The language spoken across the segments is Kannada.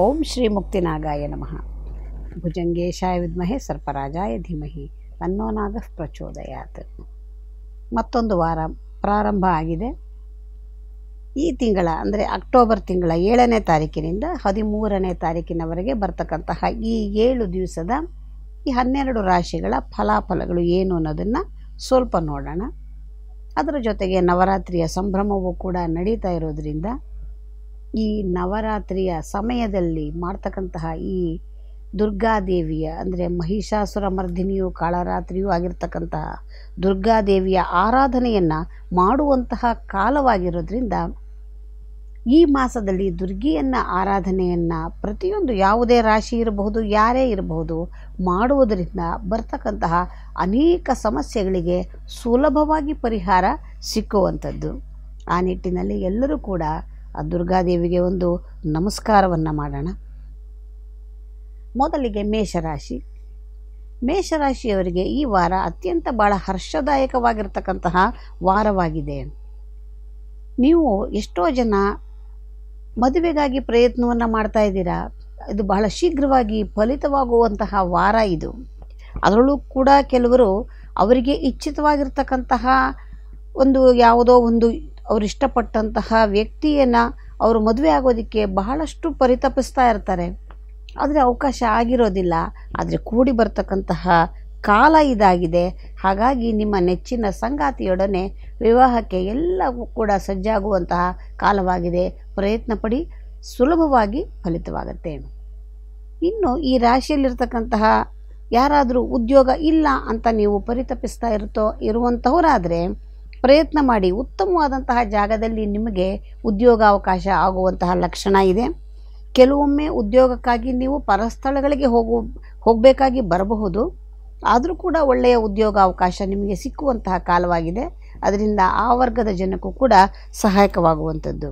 ಓಂ ಶ್ರೀ ಮುಕ್ತಿನಾಗಾಯ ನಮಃ ಭುಜಂಗೇಶಾಯ ವಿದ್ಮಹೆ ಸರ್ಪರಾಜಾಯ ಧೀಮಹಿ ತನ್ನೋ ನಾಗ ಪ್ರಚೋದಯಾತ್ ಮತ್ತೊಂದು ವಾರ ಪ್ರಾರಂಭ ಆಗಿದೆ ಈ ತಿಂಗಳ ಅಂದರೆ ಅಕ್ಟೋಬರ್ ತಿಂಗಳ ಏಳನೇ ತಾರೀಕಿನಿಂದ ಹದಿಮೂರನೇ ತಾರೀಕಿನವರೆಗೆ ಬರ್ತಕ್ಕಂತಹ ಈ ಏಳು ದಿವಸದ ಈ ಹನ್ನೆರಡು ರಾಶಿಗಳ ಫಲಾಫಲಗಳು ಏನು ಅನ್ನೋದನ್ನು ಸ್ವಲ್ಪ ನೋಡೋಣ ಅದರ ಜೊತೆಗೆ ನವರಾತ್ರಿಯ ಸಂಭ್ರಮವೂ ಕೂಡ ನಡೀತಾ ಇರೋದ್ರಿಂದ ಈ ನವರಾತ್ರಿಯ ಸಮಯದಲ್ಲಿ ಮಾಡ್ತಕ್ಕಂತಹ ಈ ದುರ್ಗಾದೇವಿಯ ಅಂದರೆ ಮಹಿಷಾಸುರ ಮರ್ದಿನಿಯು ಕಾಳರಾತ್ರಿಯೂ ಆಗಿರ್ತಕ್ಕಂತಹ ದುರ್ಗಾದೇವಿಯ ಆರಾಧನೆಯನ್ನು ಮಾಡುವಂತಹ ಕಾಲವಾಗಿರೋದ್ರಿಂದ ಈ ಮಾಸದಲ್ಲಿ ದುರ್ಗಿಯನ್ನು ಆರಾಧನೆಯನ್ನು ಪ್ರತಿಯೊಂದು ಯಾವುದೇ ರಾಶಿ ಇರಬಹುದು ಯಾರೇ ಇರಬಹುದು ಮಾಡುವುದರಿಂದ ಬರ್ತಕ್ಕಂತಹ ಅನೇಕ ಸಮಸ್ಯೆಗಳಿಗೆ ಸುಲಭವಾಗಿ ಪರಿಹಾರ ಸಿಕ್ಕುವಂಥದ್ದು ಆ ನಿಟ್ಟಿನಲ್ಲಿ ಎಲ್ಲರೂ ಕೂಡ ಆ ದುರ್ಗಾದೇವಿಗೆ ಒಂದು ನಮಸ್ಕಾರವನ್ನು ಮಾಡೋಣ ಮೊದಲಿಗೆ ಮೇಷರಾಶಿ ಮೇಷರಾಶಿಯವರಿಗೆ ಈ ವಾರ ಅತ್ಯಂತ ಭಾಳ ಹರ್ಷದಾಯಕವಾಗಿರ್ತಕ್ಕಂತಹ ವಾರವಾಗಿದೆ ನೀವು ಎಷ್ಟೋ ಜನ ಮದುವೆಗಾಗಿ ಪ್ರಯತ್ನವನ್ನು ಮಾಡ್ತಾ ಇದ್ದೀರಾ ಇದು ಬಹಳ ಶೀಘ್ರವಾಗಿ ಫಲಿತವಾಗುವಂತಹ ವಾರ ಇದು ಅದರಲ್ಲೂ ಕೂಡ ಕೆಲವರು ಅವರಿಗೆ ಇಚ್ಛಿತವಾಗಿರ್ತಕ್ಕಂತಹ ಒಂದು ಯಾವುದೋ ಒಂದು ಅವರು ಇಷ್ಟಪಟ್ಟಂತಹ ವ್ಯಕ್ತಿಯನ್ನು ಅವರು ಮದುವೆ ಆಗೋದಕ್ಕೆ ಬಹಳಷ್ಟು ಪರಿತಪಿಸ್ತಾ ಇರ್ತಾರೆ ಆದರೆ ಅವಕಾಶ ಆಗಿರೋದಿಲ್ಲ ಆದರೆ ಕೂಡಿ ಬರ್ತಕ್ಕಂತಹ ಕಾಲ ಇದಾಗಿದೆ ಹಾಗಾಗಿ ನಿಮ್ಮ ನೆಚ್ಚಿನ ಸಂಗಾತಿಯೊಡನೆ ವಿವಾಹಕ್ಕೆ ಎಲ್ಲವೂ ಕೂಡ ಸಜ್ಜಾಗುವಂತಹ ಕಾಲವಾಗಿದೆ ಪ್ರಯತ್ನ ಪಡಿ ಸುಲಭವಾಗಿ ಫಲಿತವಾಗುತ್ತೆ ಇನ್ನು ಈ ರಾಶಿಯಲ್ಲಿರ್ತಕ್ಕಂತಹ ಯಾರಾದರೂ ಉದ್ಯೋಗ ಇಲ್ಲ ಅಂತ ನೀವು ಪರಿತಪಿಸ್ತಾ ಇರುತ್ತೋ ಇರುವಂಥವರಾದರೆ ಪ್ರಯತ್ನ ಮಾಡಿ ಉತ್ತಮವಾದಂತಹ ಜಾಗದಲ್ಲಿ ನಿಮಗೆ ಉದ್ಯೋಗಾವಕಾಶ ಆಗುವಂತಹ ಲಕ್ಷಣ ಇದೆ ಕೆಲವೊಮ್ಮೆ ಉದ್ಯೋಗಕ್ಕಾಗಿ ನೀವು ಪರಸ್ಥಳಗಳಿಗೆ ಹೋಗು ಹೋಗಬೇಕಾಗಿ ಬರಬಹುದು ಆದರೂ ಕೂಡ ಒಳ್ಳೆಯ ಉದ್ಯೋಗಾವಕಾಶ ನಿಮಗೆ ಸಿಕ್ಕುವಂತಹ ಕಾಲವಾಗಿದೆ ಅದರಿಂದ ಆ ವರ್ಗದ ಜನಕ್ಕೂ ಕೂಡ ಸಹಾಯಕವಾಗುವಂಥದ್ದು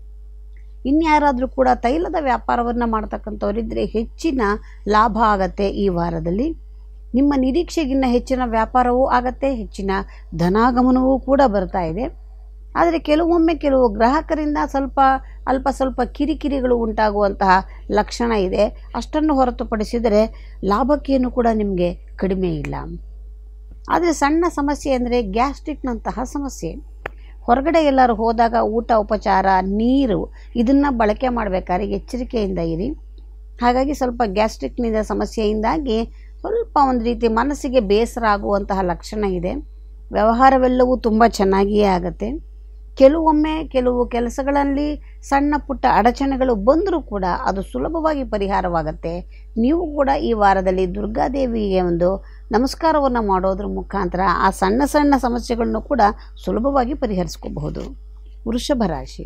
ಇನ್ಯಾರಾದರೂ ಕೂಡ ತೈಲದ ವ್ಯಾಪಾರವನ್ನು ಮಾಡ್ತಕ್ಕಂಥವರಿದ್ದರೆ ಹೆಚ್ಚಿನ ಲಾಭ ಆಗತ್ತೆ ಈ ವಾರದಲ್ಲಿ ನಿಮ್ಮ ನಿರೀಕ್ಷೆಗಿನ್ನ ಹೆಚ್ಚಿನ ವ್ಯಾಪಾರವೂ ಆಗತ್ತೆ ಹೆಚ್ಚಿನ ಧನಾಗಮನವೂ ಕೂಡ ಬರ್ತಾ ಇದೆ ಆದರೆ ಕೆಲವೊಮ್ಮೆ ಕೆಲವು ಗ್ರಾಹಕರಿಂದ ಸ್ವಲ್ಪ ಅಲ್ಪ ಸ್ವಲ್ಪ ಕಿರಿಕಿರಿಗಳು ಉಂಟಾಗುವಂತಹ ಲಕ್ಷಣ ಇದೆ ಅಷ್ಟನ್ನು ಹೊರತುಪಡಿಸಿದರೆ ಲಾಭಕ್ಕೇನು ಕೂಡ ನಿಮಗೆ ಕಡಿಮೆ ಇಲ್ಲ ಆದರೆ ಸಣ್ಣ ಸಮಸ್ಯೆ ಅಂದರೆ ಗ್ಯಾಸ್ಟ್ರಿಕ್ನಂತಹ ಸಮಸ್ಯೆ ಹೊರಗಡೆ ಎಲ್ಲರೂ ಹೋದಾಗ ಊಟ ಉಪಚಾರ ನೀರು ಇದನ್ನು ಬಳಕೆ ಮಾಡಬೇಕಾದ್ರೆ ಎಚ್ಚರಿಕೆಯಿಂದ ಇರಿ ಹಾಗಾಗಿ ಸ್ವಲ್ಪ ಗ್ಯಾಸ್ಟ್ರಿಕ್ನಿಂದ ಸಮಸ್ಯೆಯಿಂದಾಗಿ ಸ್ವಲ್ಪ ಒಂದು ರೀತಿ ಮನಸ್ಸಿಗೆ ಬೇಸರ ಆಗುವಂತಹ ಲಕ್ಷಣ ಇದೆ ವ್ಯವಹಾರವೆಲ್ಲವೂ ತುಂಬ ಚೆನ್ನಾಗಿಯೇ ಆಗುತ್ತೆ ಕೆಲವೊಮ್ಮೆ ಕೆಲವು ಕೆಲಸಗಳಲ್ಲಿ ಸಣ್ಣ ಪುಟ್ಟ ಅಡಚಣೆಗಳು ಬಂದರೂ ಕೂಡ ಅದು ಸುಲಭವಾಗಿ ಪರಿಹಾರವಾಗುತ್ತೆ ನೀವು ಕೂಡ ಈ ವಾರದಲ್ಲಿ ದುರ್ಗಾದೇವಿಗೆ ಒಂದು ನಮಸ್ಕಾರವನ್ನು ಮಾಡೋದ್ರ ಮುಖಾಂತರ ಆ ಸಣ್ಣ ಸಣ್ಣ ಸಮಸ್ಯೆಗಳನ್ನು ಕೂಡ ಸುಲಭವಾಗಿ ಪರಿಹರಿಸ್ಕೋಬಹುದು ವೃಷಭ ರಾಶಿ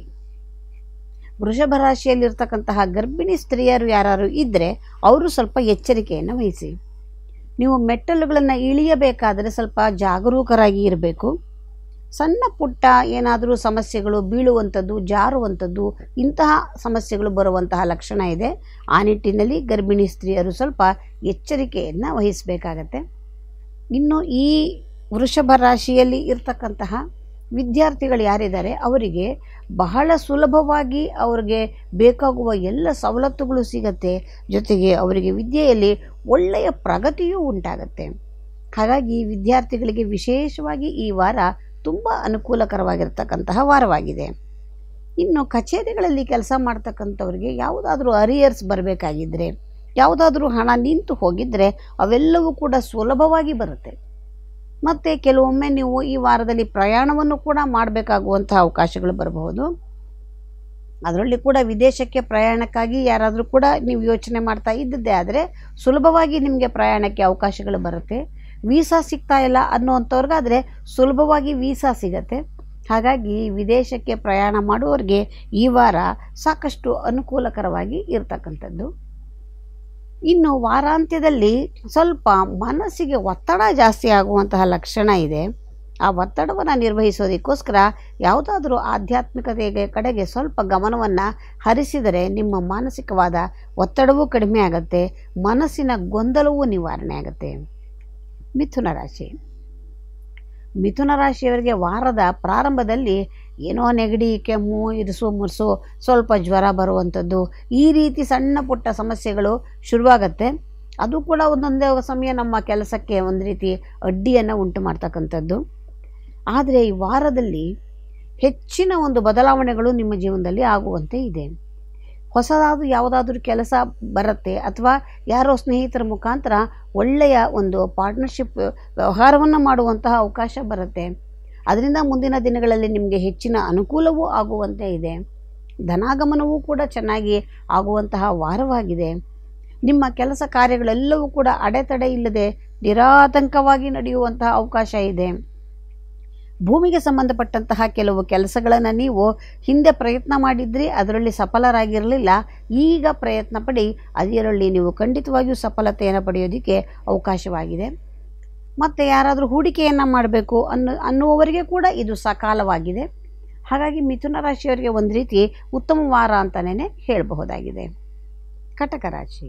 ವೃಷಭ ರಾಶಿಯಲ್ಲಿರ್ತಕ್ಕಂತಹ ಗರ್ಭಿಣಿ ಸ್ತ್ರೀಯರು ಯಾರು ಇದ್ದರೆ ಅವರು ಸ್ವಲ್ಪ ಎಚ್ಚರಿಕೆಯನ್ನು ವಹಿಸಿ ನೀವು ಮೆಟ್ಟಲುಗಳನ್ನು ಇಳಿಯಬೇಕಾದರೆ ಸ್ವಲ್ಪ ಜಾಗರೂಕರಾಗಿ ಇರಬೇಕು ಸಣ್ಣ ಪುಟ್ಟ ಏನಾದರೂ ಸಮಸ್ಯೆಗಳು ಬೀಳುವಂಥದ್ದು ಜಾರುವಂಥದ್ದು ಇಂತಹ ಸಮಸ್ಯೆಗಳು ಬರುವಂತಹ ಲಕ್ಷಣ ಇದೆ ಆ ನಿಟ್ಟಿನಲ್ಲಿ ಗರ್ಭಿಣಿ ಸ್ತ್ರೀಯರು ಸ್ವಲ್ಪ ಎಚ್ಚರಿಕೆಯನ್ನು ವಹಿಸಬೇಕಾಗತ್ತೆ ಇನ್ನು ಈ ವೃಷಭ ರಾಶಿಯಲ್ಲಿ ಇರ್ತಕ್ಕಂತಹ ವಿದ್ಯಾರ್ಥಿಗಳು ಯಾರಿದ್ದಾರೆ ಅವರಿಗೆ ಬಹಳ ಸುಲಭವಾಗಿ ಅವರಿಗೆ ಬೇಕಾಗುವ ಎಲ್ಲ ಸವಲತ್ತುಗಳು ಸಿಗತ್ತೆ ಜೊತೆಗೆ ಅವರಿಗೆ ವಿದ್ಯೆಯಲ್ಲಿ ಒಳ್ಳೆಯ ಪ್ರಗತಿಯೂ ಉಂಟಾಗತ್ತೆ ಹಾಗಾಗಿ ವಿದ್ಯಾರ್ಥಿಗಳಿಗೆ ವಿಶೇಷವಾಗಿ ಈ ವಾರ ತುಂಬ ಅನುಕೂಲಕರವಾಗಿರ್ತಕ್ಕಂತಹ ವಾರವಾಗಿದೆ ಇನ್ನು ಕಚೇರಿಗಳಲ್ಲಿ ಕೆಲಸ ಮಾಡ್ತಕ್ಕಂಥವ್ರಿಗೆ ಯಾವುದಾದ್ರೂ ಅರಿಯರ್ಸ್ ಬರಬೇಕಾಗಿದ್ದರೆ ಯಾವುದಾದ್ರೂ ಹಣ ನಿಂತು ಹೋಗಿದ್ದರೆ ಅವೆಲ್ಲವೂ ಕೂಡ ಸುಲಭವಾಗಿ ಬರುತ್ತೆ ಮತ್ತು ಕೆಲವೊಮ್ಮೆ ನೀವು ಈ ವಾರದಲ್ಲಿ ಪ್ರಯಾಣವನ್ನು ಕೂಡ ಮಾಡಬೇಕಾಗುವಂತಹ ಅವಕಾಶಗಳು ಬರಬಹುದು ಅದರಲ್ಲಿ ಕೂಡ ವಿದೇಶಕ್ಕೆ ಪ್ರಯಾಣಕ್ಕಾಗಿ ಯಾರಾದರೂ ಕೂಡ ನೀವು ಯೋಚನೆ ಮಾಡ್ತಾ ಇದ್ದದ್ದೇ ಆದರೆ ಸುಲಭವಾಗಿ ನಿಮಗೆ ಪ್ರಯಾಣಕ್ಕೆ ಅವಕಾಶಗಳು ಬರುತ್ತೆ ವೀಸಾ ಸಿಗ್ತಾ ಇಲ್ಲ ಅನ್ನುವಂಥವ್ರಿಗಾದರೆ ಸುಲಭವಾಗಿ ವೀಸಾ ಸಿಗತ್ತೆ ಹಾಗಾಗಿ ವಿದೇಶಕ್ಕೆ ಪ್ರಯಾಣ ಮಾಡುವವರಿಗೆ ಈ ವಾರ ಸಾಕಷ್ಟು ಅನುಕೂಲಕರವಾಗಿ ಇರ್ತಕ್ಕಂಥದ್ದು ಇನ್ನು ವಾರಾಂತ್ಯದಲ್ಲಿ ಸ್ವಲ್ಪ ಮನಸ್ಸಿಗೆ ಒತ್ತಡ ಜಾಸ್ತಿ ಆಗುವಂತಹ ಲಕ್ಷಣ ಇದೆ ಆ ಒತ್ತಡವನ್ನು ನಿರ್ವಹಿಸೋದಕ್ಕೋಸ್ಕರ ಯಾವುದಾದ್ರೂ ಆಧ್ಯಾತ್ಮಿಕತೆಗೆ ಕಡೆಗೆ ಸ್ವಲ್ಪ ಗಮನವನ್ನು ಹರಿಸಿದರೆ ನಿಮ್ಮ ಮಾನಸಿಕವಾದ ಒತ್ತಡವೂ ಕಡಿಮೆ ಆಗುತ್ತೆ ಮನಸ್ಸಿನ ಗೊಂದಲವೂ ನಿವಾರಣೆ ಆಗುತ್ತೆ ಮಿಥುನ ರಾಶಿ ಮಿಥುನ ರಾಶಿಯವರಿಗೆ ವಾರದ ಪ್ರಾರಂಭದಲ್ಲಿ ಏನೋ ನೆಗಡಿ ಕೆಮ್ಮು ಇರಿಸು ಮುರ್ಸು ಸ್ವಲ್ಪ ಜ್ವರ ಬರುವಂಥದ್ದು ಈ ರೀತಿ ಸಣ್ಣ ಪುಟ್ಟ ಸಮಸ್ಯೆಗಳು ಶುರುವಾಗತ್ತೆ ಅದು ಕೂಡ ಒಂದೊಂದೇ ಸಮಯ ನಮ್ಮ ಕೆಲಸಕ್ಕೆ ಒಂದು ರೀತಿ ಅಡ್ಡಿಯನ್ನು ಉಂಟು ಮಾಡ್ತಕ್ಕಂಥದ್ದು ಆದರೆ ಈ ವಾರದಲ್ಲಿ ಹೆಚ್ಚಿನ ಒಂದು ಬದಲಾವಣೆಗಳು ನಿಮ್ಮ ಜೀವನದಲ್ಲಿ ಆಗುವಂತೆ ಇದೆ ಹೊಸದಾದ ಯಾವುದಾದ್ರೂ ಕೆಲಸ ಬರುತ್ತೆ ಅಥವಾ ಯಾರೋ ಸ್ನೇಹಿತರ ಮುಖಾಂತರ ಒಳ್ಳೆಯ ಒಂದು ಪಾರ್ಟ್ನರ್ಶಿಪ್ ವ್ಯವಹಾರವನ್ನು ಮಾಡುವಂತಹ ಅವಕಾಶ ಬರುತ್ತೆ ಅದರಿಂದ ಮುಂದಿನ ದಿನಗಳಲ್ಲಿ ನಿಮಗೆ ಹೆಚ್ಚಿನ ಅನುಕೂಲವೂ ಆಗುವಂತೆ ಇದೆ ಧನಾಗಮನವೂ ಕೂಡ ಚೆನ್ನಾಗಿ ಆಗುವಂತಹ ವಾರವಾಗಿದೆ ನಿಮ್ಮ ಕೆಲಸ ಕಾರ್ಯಗಳೆಲ್ಲವೂ ಕೂಡ ಅಡೆತಡೆ ಇಲ್ಲದೆ ನಿರಾತಂಕವಾಗಿ ನಡೆಯುವಂತಹ ಅವಕಾಶ ಇದೆ ಭೂಮಿಗೆ ಸಂಬಂಧಪಟ್ಟಂತಹ ಕೆಲವು ಕೆಲಸಗಳನ್ನು ನೀವು ಹಿಂದೆ ಪ್ರಯತ್ನ ಮಾಡಿದ್ರಿ ಅದರಲ್ಲಿ ಸಫಲರಾಗಿರಲಿಲ್ಲ ಈಗ ಪ್ರಯತ್ನ ಪಡಿ ಅದರಲ್ಲಿ ನೀವು ಖಂಡಿತವಾಗಿಯೂ ಸಫಲತೆಯನ್ನು ಪಡೆಯೋದಕ್ಕೆ ಅವಕಾಶವಾಗಿದೆ ಮತ್ತು ಯಾರಾದರೂ ಹೂಡಿಕೆಯನ್ನು ಮಾಡಬೇಕು ಅನ್ನೋ ಅನ್ನುವವರಿಗೆ ಕೂಡ ಇದು ಸಕಾಲವಾಗಿದೆ ಹಾಗಾಗಿ ಮಿಥುನ ರಾಶಿಯವರಿಗೆ ಒಂದು ರೀತಿ ಉತ್ತಮ ವಾರ ಅಂತಲೇ ಹೇಳಬಹುದಾಗಿದೆ ಕಟಕ ರಾಶಿ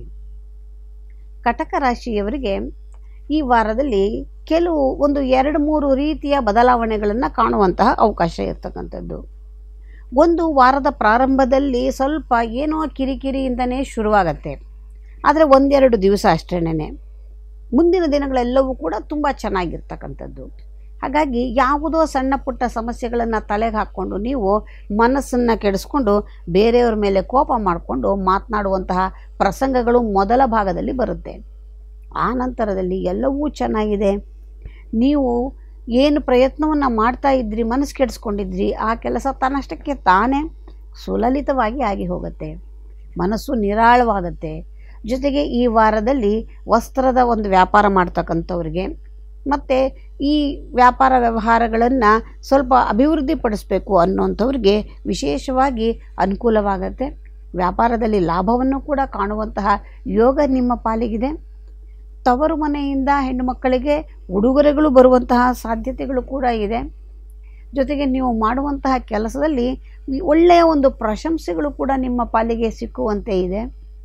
ಕಟಕ ರಾಶಿಯವರಿಗೆ ಈ ವಾರದಲ್ಲಿ ಕೆಲವು ಒಂದು ಎರಡು ಮೂರು ರೀತಿಯ ಬದಲಾವಣೆಗಳನ್ನು ಕಾಣುವಂತಹ ಅವಕಾಶ ಇರ್ತಕ್ಕಂಥದ್ದು ಒಂದು ವಾರದ ಪ್ರಾರಂಭದಲ್ಲಿ ಸ್ವಲ್ಪ ಏನೋ ಕಿರಿಕಿರಿಯಿಂದನೇ ಶುರುವಾಗತ್ತೆ ಆದರೆ ಒಂದೆರಡು ದಿವಸ ಅಷ್ಟೇನೆ ಮುಂದಿನ ದಿನಗಳೆಲ್ಲವೂ ಕೂಡ ತುಂಬ ಚೆನ್ನಾಗಿರ್ತಕ್ಕಂಥದ್ದು ಹಾಗಾಗಿ ಯಾವುದೋ ಸಣ್ಣ ಪುಟ್ಟ ಸಮಸ್ಯೆಗಳನ್ನು ತಲೆಗೆ ಹಾಕ್ಕೊಂಡು ನೀವು ಮನಸ್ಸನ್ನು ಕೆಡಿಸ್ಕೊಂಡು ಬೇರೆಯವ್ರ ಮೇಲೆ ಕೋಪ ಮಾಡಿಕೊಂಡು ಮಾತನಾಡುವಂತಹ ಪ್ರಸಂಗಗಳು ಮೊದಲ ಭಾಗದಲ್ಲಿ ಬರುತ್ತೆ ಆ ನಂತರದಲ್ಲಿ ಎಲ್ಲವೂ ಚೆನ್ನಾಗಿದೆ ನೀವು ಏನು ಪ್ರಯತ್ನವನ್ನು ಮಾಡ್ತಾ ಇದ್ರಿ ಮನಸ್ಸು ಕೆಡಿಸ್ಕೊಂಡಿದ್ರಿ ಆ ಕೆಲಸ ತನ್ನಷ್ಟಕ್ಕೆ ತಾನೇ ಸುಲಲಿತವಾಗಿ ಆಗಿ ಹೋಗುತ್ತೆ ಮನಸ್ಸು ನಿರಾಳವಾಗುತ್ತೆ ಜೊತೆಗೆ ಈ ವಾರದಲ್ಲಿ ವಸ್ತ್ರದ ಒಂದು ವ್ಯಾಪಾರ ಮಾಡ್ತಕ್ಕಂಥವ್ರಿಗೆ ಮತ್ತು ಈ ವ್ಯಾಪಾರ ವ್ಯವಹಾರಗಳನ್ನು ಸ್ವಲ್ಪ ಅಭಿವೃದ್ಧಿಪಡಿಸಬೇಕು ಅನ್ನೋಂಥವ್ರಿಗೆ ವಿಶೇಷವಾಗಿ ಅನುಕೂಲವಾಗತ್ತೆ ವ್ಯಾಪಾರದಲ್ಲಿ ಲಾಭವನ್ನು ಕೂಡ ಕಾಣುವಂತಹ ಯೋಗ ನಿಮ್ಮ ಪಾಲಿಗಿದೆ ತವರು ಮನೆಯಿಂದ ಹೆಣ್ಣು ಮಕ್ಕಳಿಗೆ ಉಡುಗೊರೆಗಳು ಬರುವಂತಹ ಸಾಧ್ಯತೆಗಳು ಕೂಡ ಇದೆ ಜೊತೆಗೆ ನೀವು ಮಾಡುವಂತಹ ಕೆಲಸದಲ್ಲಿ ಒಳ್ಳೆಯ ಒಂದು ಪ್ರಶಂಸೆಗಳು ಕೂಡ ನಿಮ್ಮ ಪಾಲಿಗೆ ಸಿಕ್ಕುವಂತೆ ಇದೆ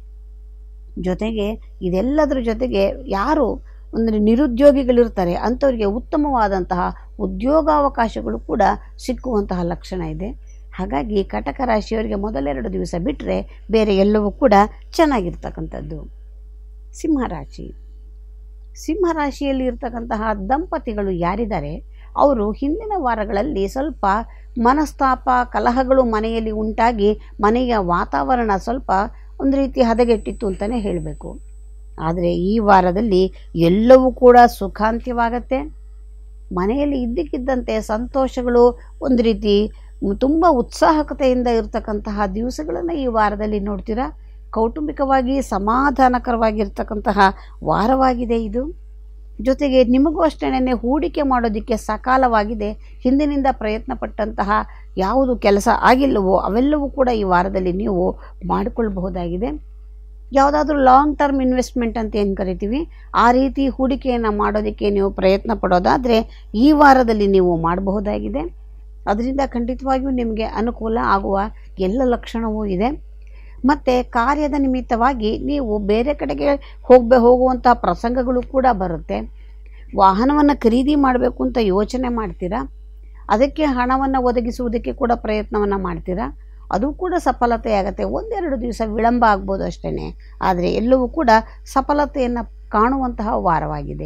ಜೊತೆಗೆ ಇದೆಲ್ಲದರ ಜೊತೆಗೆ ಯಾರು ಅಂದರೆ ನಿರುದ್ಯೋಗಿಗಳಿರ್ತಾರೆ ಅಂಥವ್ರಿಗೆ ಉತ್ತಮವಾದಂತಹ ಉದ್ಯೋಗಾವಕಾಶಗಳು ಕೂಡ ಸಿಕ್ಕುವಂತಹ ಲಕ್ಷಣ ಇದೆ ಹಾಗಾಗಿ ಕಟಕ ರಾಶಿಯವರಿಗೆ ಮೊದಲೆರಡು ದಿವಸ ಬಿಟ್ಟರೆ ಬೇರೆ ಎಲ್ಲವೂ ಕೂಡ ಚೆನ್ನಾಗಿರ್ತಕ್ಕಂಥದ್ದು ಸಿಂಹರಾಶಿ ಸಿಂಹರಾಶಿಯಲ್ಲಿ ಇರ್ತಕ್ಕಂತಹ ದಂಪತಿಗಳು ಯಾರಿದ್ದಾರೆ ಅವರು ಹಿಂದಿನ ವಾರಗಳಲ್ಲಿ ಸ್ವಲ್ಪ ಮನಸ್ತಾಪ ಕಲಹಗಳು ಮನೆಯಲ್ಲಿ ಉಂಟಾಗಿ ಮನೆಯ ವಾತಾವರಣ ಸ್ವಲ್ಪ ಒಂದು ರೀತಿ ಹದಗೆಟ್ಟಿತ್ತು ಅಂತಲೇ ಹೇಳಬೇಕು ಆದರೆ ಈ ವಾರದಲ್ಲಿ ಎಲ್ಲವೂ ಕೂಡ ಸುಖಾಂತ್ಯವಾಗತ್ತೆ ಮನೆಯಲ್ಲಿ ಇದ್ದಕ್ಕಿದ್ದಂತೆ ಸಂತೋಷಗಳು ಒಂದು ರೀತಿ ತುಂಬ ಉತ್ಸಾಹಕತೆಯಿಂದ ಇರತಕ್ಕಂತಹ ದಿವಸಗಳನ್ನು ಈ ವಾರದಲ್ಲಿ ನೋಡ್ತೀರಾ ಕೌಟುಂಬಿಕವಾಗಿ ಸಮಾಧಾನಕರವಾಗಿರ್ತಕ್ಕಂತಹ ವಾರವಾಗಿದೆ ಇದು ಜೊತೆಗೆ ನಿಮಗೂ ಅಷ್ಟೇನೆ ಹೂಡಿಕೆ ಮಾಡೋದಕ್ಕೆ ಸಕಾಲವಾಗಿದೆ ಹಿಂದಿನಿಂದ ಪ್ರಯತ್ನ ಪಟ್ಟಂತಹ ಯಾವುದು ಕೆಲಸ ಆಗಿಲ್ಲವೋ ಅವೆಲ್ಲವೂ ಕೂಡ ಈ ವಾರದಲ್ಲಿ ನೀವು ಮಾಡಿಕೊಳ್ಬಹುದಾಗಿದೆ ಯಾವುದಾದ್ರೂ ಲಾಂಗ್ ಟರ್ಮ್ ಇನ್ವೆಸ್ಟ್ಮೆಂಟ್ ಅಂತ ಏನು ಕರಿತೀವಿ ಆ ರೀತಿ ಹೂಡಿಕೆಯನ್ನು ಮಾಡೋದಕ್ಕೆ ನೀವು ಪ್ರಯತ್ನ ಪಡೋದಾದರೆ ಈ ವಾರದಲ್ಲಿ ನೀವು ಮಾಡಬಹುದಾಗಿದೆ ಅದರಿಂದ ಖಂಡಿತವಾಗಿಯೂ ನಿಮಗೆ ಅನುಕೂಲ ಆಗುವ ಎಲ್ಲ ಲಕ್ಷಣವೂ ಇದೆ ಮತ್ತು ಕಾರ್ಯದ ನಿಮಿತ್ತವಾಗಿ ನೀವು ಬೇರೆ ಕಡೆಗೆ ಹೋಗಬೇ ಹೋಗುವಂಥ ಪ್ರಸಂಗಗಳು ಕೂಡ ಬರುತ್ತೆ ವಾಹನವನ್ನು ಖರೀದಿ ಮಾಡಬೇಕು ಅಂತ ಯೋಚನೆ ಮಾಡ್ತೀರಾ ಅದಕ್ಕೆ ಹಣವನ್ನು ಒದಗಿಸುವುದಕ್ಕೆ ಕೂಡ ಪ್ರಯತ್ನವನ್ನು ಮಾಡ್ತೀರಾ ಅದು ಕೂಡ ಸಫಲತೆಯಾಗತ್ತೆ ಒಂದೆರಡು ದಿವಸ ವಿಳಂಬ ಆಗ್ಬೋದು ಅಷ್ಟೇ ಆದರೆ ಎಲ್ಲವೂ ಕೂಡ ಸಫಲತೆಯನ್ನು ಕಾಣುವಂತಹ ವಾರವಾಗಿದೆ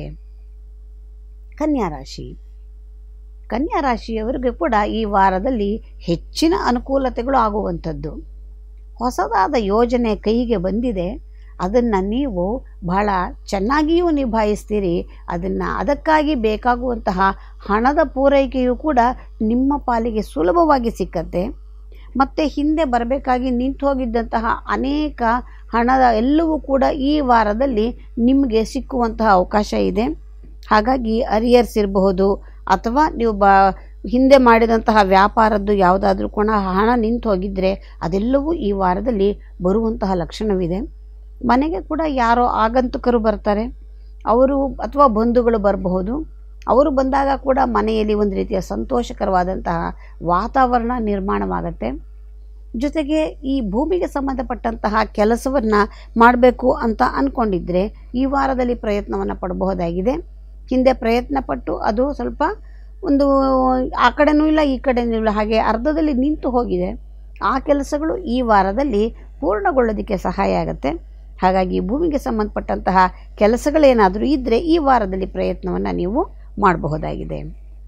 ಕನ್ಯಾ ರಾಶಿ ಕನ್ಯಾ ರಾಶಿಯವರಿಗೆ ಕೂಡ ಈ ವಾರದಲ್ಲಿ ಹೆಚ್ಚಿನ ಅನುಕೂಲತೆಗಳು ಆಗುವಂಥದ್ದು ಹೊಸದಾದ ಯೋಜನೆ ಕೈಗೆ ಬಂದಿದೆ ಅದನ್ನು ನೀವು ಬಹಳ ಚೆನ್ನಾಗಿಯೂ ನಿಭಾಯಿಸ್ತೀರಿ ಅದನ್ನು ಅದಕ್ಕಾಗಿ ಬೇಕಾಗುವಂತಹ ಹಣದ ಪೂರೈಕೆಯೂ ಕೂಡ ನಿಮ್ಮ ಪಾಲಿಗೆ ಸುಲಭವಾಗಿ ಸಿಕ್ಕತ್ತೆ ಮತ್ತು ಹಿಂದೆ ಬರಬೇಕಾಗಿ ನಿಂತು ಹೋಗಿದ್ದಂತಹ ಅನೇಕ ಹಣದ ಎಲ್ಲವೂ ಕೂಡ ಈ ವಾರದಲ್ಲಿ ನಿಮಗೆ ಸಿಕ್ಕುವಂತಹ ಅವಕಾಶ ಇದೆ ಹಾಗಾಗಿ ಅರಿಯರ್ಸ್ ಇರಬಹುದು ಅಥವಾ ನೀವು ಬ ಹಿಂದೆ ಮಾಡಿದಂತಹ ವ್ಯಾಪಾರದ್ದು ಯಾವುದಾದ್ರೂ ಕೂಡ ಹಣ ನಿಂತು ಹೋಗಿದ್ದರೆ ಅದೆಲ್ಲವೂ ಈ ವಾರದಲ್ಲಿ ಬರುವಂತಹ ಲಕ್ಷಣವಿದೆ ಮನೆಗೆ ಕೂಡ ಯಾರೋ ಆಗಂತುಕರು ಬರ್ತಾರೆ ಅವರು ಅಥವಾ ಬಂಧುಗಳು ಬರಬಹುದು ಅವರು ಬಂದಾಗ ಕೂಡ ಮನೆಯಲ್ಲಿ ಒಂದು ರೀತಿಯ ಸಂತೋಷಕರವಾದಂತಹ ವಾತಾವರಣ ನಿರ್ಮಾಣವಾಗುತ್ತೆ ಜೊತೆಗೆ ಈ ಭೂಮಿಗೆ ಸಂಬಂಧಪಟ್ಟಂತಹ ಕೆಲಸವನ್ನು ಮಾಡಬೇಕು ಅಂತ ಅಂದ್ಕೊಂಡಿದ್ದರೆ ಈ ವಾರದಲ್ಲಿ ಪ್ರಯತ್ನವನ್ನು ಪಡಬಹುದಾಗಿದೆ ಹಿಂದೆ ಪ್ರಯತ್ನ ಪಟ್ಟು ಅದು ಸ್ವಲ್ಪ ಒಂದು ಆ ಕಡೆನೂ ಇಲ್ಲ ಈ ಕಡೆನೂ ಇಲ್ಲ ಹಾಗೆ ಅರ್ಧದಲ್ಲಿ ನಿಂತು ಹೋಗಿದೆ ಆ ಕೆಲಸಗಳು ಈ ವಾರದಲ್ಲಿ ಪೂರ್ಣಗೊಳ್ಳೋದಕ್ಕೆ ಸಹಾಯ ಆಗುತ್ತೆ ಹಾಗಾಗಿ ಭೂಮಿಗೆ ಸಂಬಂಧಪಟ್ಟಂತಹ ಕೆಲಸಗಳೇನಾದರೂ ಇದ್ದರೆ ಈ ವಾರದಲ್ಲಿ ಪ್ರಯತ್ನವನ್ನು ನೀವು ಮಾಡಬಹುದಾಗಿದೆ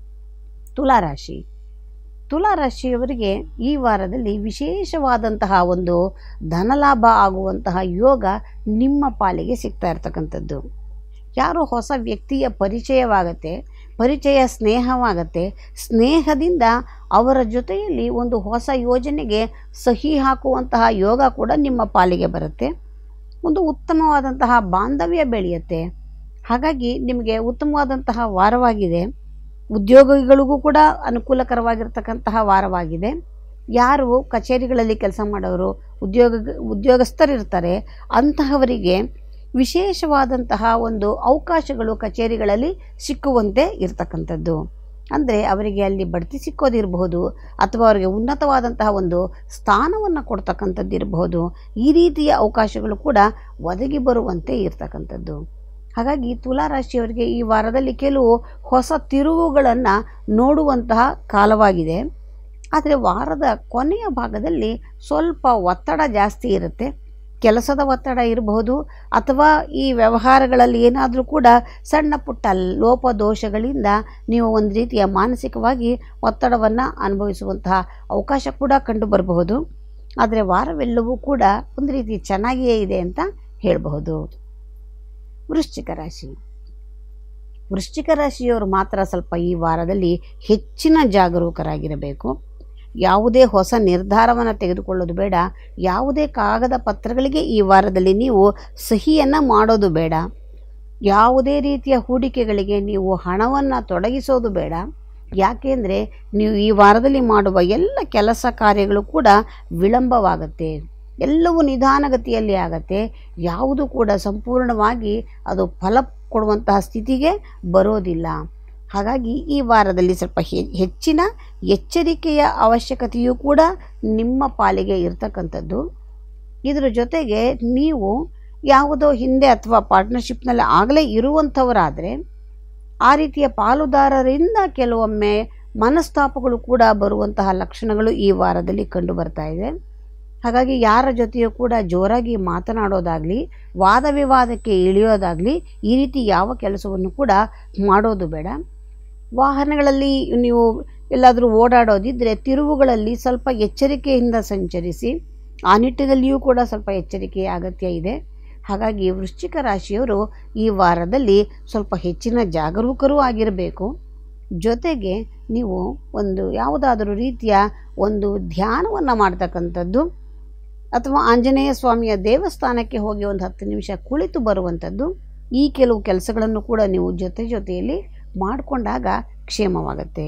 ತುಲಾರಾಶಿ ತುಲಾರಾಶಿಯವರಿಗೆ ಈ ವಾರದಲ್ಲಿ ವಿಶೇಷವಾದಂತಹ ಒಂದು ಧನಲಾಭ ಆಗುವಂತಹ ಯೋಗ ನಿಮ್ಮ ಪಾಲಿಗೆ ಸಿಗ್ತಾ ಇರ್ತಕ್ಕಂಥದ್ದು ಯಾರೋ ಹೊಸ ವ್ಯಕ್ತಿಯ ಪರಿಚಯವಾಗತ್ತೆ ಪರಿಚಯ ಸ್ನೇಹವಾಗತ್ತೆ ಸ್ನೇಹದಿಂದ ಅವರ ಜೊತೆಯಲ್ಲಿ ಒಂದು ಹೊಸ ಯೋಜನೆಗೆ ಸಹಿ ಹಾಕುವಂತಹ ಯೋಗ ಕೂಡ ನಿಮ್ಮ ಪಾಲಿಗೆ ಬರುತ್ತೆ ಒಂದು ಉತ್ತಮವಾದಂತಹ ಬಾಂಧವ್ಯ ಬೆಳೆಯುತ್ತೆ ಹಾಗಾಗಿ ನಿಮಗೆ ಉತ್ತಮವಾದಂತಹ ವಾರವಾಗಿದೆ ಉದ್ಯೋಗಿಗಳಿಗೂ ಕೂಡ ಅನುಕೂಲಕರವಾಗಿರ್ತಕ್ಕಂತಹ ವಾರವಾಗಿದೆ ಯಾರು ಕಚೇರಿಗಳಲ್ಲಿ ಕೆಲಸ ಮಾಡೋರು ಉದ್ಯೋಗ ಉದ್ಯೋಗಸ್ಥರಿರ್ತಾರೆ ಅಂತಹವರಿಗೆ ವಿಶೇಷವಾದಂತಹ ಒಂದು ಅವಕಾಶಗಳು ಕಚೇರಿಗಳಲ್ಲಿ ಸಿಕ್ಕುವಂತೆ ಇರತಕ್ಕಂಥದ್ದು ಅಂದರೆ ಅವರಿಗೆ ಅಲ್ಲಿ ಬಡ್ತಿ ಸಿಕ್ಕೋದಿರಬಹುದು ಅಥವಾ ಅವರಿಗೆ ಉನ್ನತವಾದಂತಹ ಒಂದು ಸ್ಥಾನವನ್ನು ಕೊಡ್ತಕ್ಕಂಥದ್ದು ಇರಬಹುದು ಈ ರೀತಿಯ ಅವಕಾಶಗಳು ಕೂಡ ಒದಗಿ ಬರುವಂತೆ ಇರ್ತಕ್ಕಂಥದ್ದು ಹಾಗಾಗಿ ತುಲಾರಾಶಿಯವರಿಗೆ ಈ ವಾರದಲ್ಲಿ ಕೆಲವು ಹೊಸ ತಿರುವುಗಳನ್ನು ನೋಡುವಂತಹ ಕಾಲವಾಗಿದೆ ಆದರೆ ವಾರದ ಕೊನೆಯ ಭಾಗದಲ್ಲಿ ಸ್ವಲ್ಪ ಒತ್ತಡ ಜಾಸ್ತಿ ಇರುತ್ತೆ ಕೆಲಸದ ಒತ್ತಡ ಇರಬಹುದು ಅಥವಾ ಈ ವ್ಯವಹಾರಗಳಲ್ಲಿ ಏನಾದರೂ ಕೂಡ ಸಣ್ಣ ಪುಟ್ಟ ಲೋಪದೋಷಗಳಿಂದ ನೀವು ಒಂದು ರೀತಿಯ ಮಾನಸಿಕವಾಗಿ ಒತ್ತಡವನ್ನು ಅನುಭವಿಸುವಂತಹ ಅವಕಾಶ ಕೂಡ ಕಂಡು ಬರಬಹುದು ಆದರೆ ವಾರವೆಲ್ಲವೂ ಕೂಡ ಒಂದು ರೀತಿ ಚೆನ್ನಾಗಿಯೇ ಇದೆ ಅಂತ ಹೇಳಬಹುದು ವೃಶ್ಚಿಕ ರಾಶಿ ವೃಶ್ಚಿಕ ರಾಶಿಯವರು ಮಾತ್ರ ಸ್ವಲ್ಪ ಈ ವಾರದಲ್ಲಿ ಹೆಚ್ಚಿನ ಜಾಗರೂಕರಾಗಿರಬೇಕು ಯಾವುದೇ ಹೊಸ ನಿರ್ಧಾರವನ್ನು ತೆಗೆದುಕೊಳ್ಳೋದು ಬೇಡ ಯಾವುದೇ ಕಾಗದ ಪತ್ರಗಳಿಗೆ ಈ ವಾರದಲ್ಲಿ ನೀವು ಸಹಿಯನ್ನು ಮಾಡೋದು ಬೇಡ ಯಾವುದೇ ರೀತಿಯ ಹೂಡಿಕೆಗಳಿಗೆ ನೀವು ಹಣವನ್ನು ತೊಡಗಿಸೋದು ಬೇಡ ಯಾಕೆಂದರೆ ನೀವು ಈ ವಾರದಲ್ಲಿ ಮಾಡುವ ಎಲ್ಲ ಕೆಲಸ ಕಾರ್ಯಗಳು ಕೂಡ ವಿಳಂಬವಾಗುತ್ತೆ ಎಲ್ಲವೂ ನಿಧಾನಗತಿಯಲ್ಲಿ ಆಗತ್ತೆ ಯಾವುದು ಕೂಡ ಸಂಪೂರ್ಣವಾಗಿ ಅದು ಫಲ ಕೊಡುವಂತಹ ಸ್ಥಿತಿಗೆ ಬರೋದಿಲ್ಲ ಹಾಗಾಗಿ ಈ ವಾರದಲ್ಲಿ ಸ್ವಲ್ಪ ಹೆ- ಹೆಚ್ಚಿನ ಎಚ್ಚರಿಕೆಯ ಅವಶ್ಯಕತೆಯೂ ಕೂಡ ನಿಮ್ಮ ಪಾಲಿಗೆ ಇರತಕ್ಕಂಥದ್ದು ಇದರ ಜೊತೆಗೆ ನೀವು ಯಾವುದೋ ಹಿಂದೆ ಅಥವಾ ಪಾರ್ಟ್ನರ್ಶಿಪ್ನಲ್ಲಿ ಆಗಲೇ ಇರುವಂಥವರಾದರೆ ಆ ರೀತಿಯ ಪಾಲುದಾರರಿಂದ ಕೆಲವೊಮ್ಮೆ ಮನಸ್ತಾಪಗಳು ಕೂಡ ಬರುವಂತಹ ಲಕ್ಷಣಗಳು ಈ ವಾರದಲ್ಲಿ ಕಂಡು ಬರ್ತಾ ಇದೆ ಹಾಗಾಗಿ ಯಾರ ಜೊತೆಯೂ ಕೂಡ ಜೋರಾಗಿ ಮಾತನಾಡೋದಾಗಲಿ ವಾದ ವಿವಾದಕ್ಕೆ ಇಳಿಯೋದಾಗಲಿ ಈ ರೀತಿ ಯಾವ ಕೆಲಸವನ್ನು ಕೂಡ ಮಾಡೋದು ಬೇಡ ವಾಹನಗಳಲ್ಲಿ ನೀವು ಎಲ್ಲಾದರೂ ಓಡಾಡೋದಿದ್ದರೆ ತಿರುವುಗಳಲ್ಲಿ ಸ್ವಲ್ಪ ಎಚ್ಚರಿಕೆಯಿಂದ ಸಂಚರಿಸಿ ಆ ನಿಟ್ಟಿನಲ್ಲಿಯೂ ಕೂಡ ಸ್ವಲ್ಪ ಎಚ್ಚರಿಕೆಯ ಅಗತ್ಯ ಇದೆ ಹಾಗಾಗಿ ವೃಶ್ಚಿಕ ರಾಶಿಯವರು ಈ ವಾರದಲ್ಲಿ ಸ್ವಲ್ಪ ಹೆಚ್ಚಿನ ಜಾಗರೂಕರೂ ಆಗಿರಬೇಕು ಜೊತೆಗೆ ನೀವು ಒಂದು ಯಾವುದಾದರೂ ರೀತಿಯ ಒಂದು ಧ್ಯಾನವನ್ನು ಮಾಡ್ತಕ್ಕಂಥದ್ದು ಅಥವಾ ಆಂಜನೇಯ ಸ್ವಾಮಿಯ ದೇವಸ್ಥಾನಕ್ಕೆ ಹೋಗಿ ಒಂದು ಹತ್ತು ನಿಮಿಷ ಕುಳಿತು ಬರುವಂಥದ್ದು ಈ ಕೆಲವು ಕೆಲಸಗಳನ್ನು ಕೂಡ ನೀವು ಜೊತೆ ಜೊತೆಯಲ್ಲಿ ಮಾಡಿಕೊಂಡಾಗ ಕ್ಷೇಮವಾಗುತ್ತೆ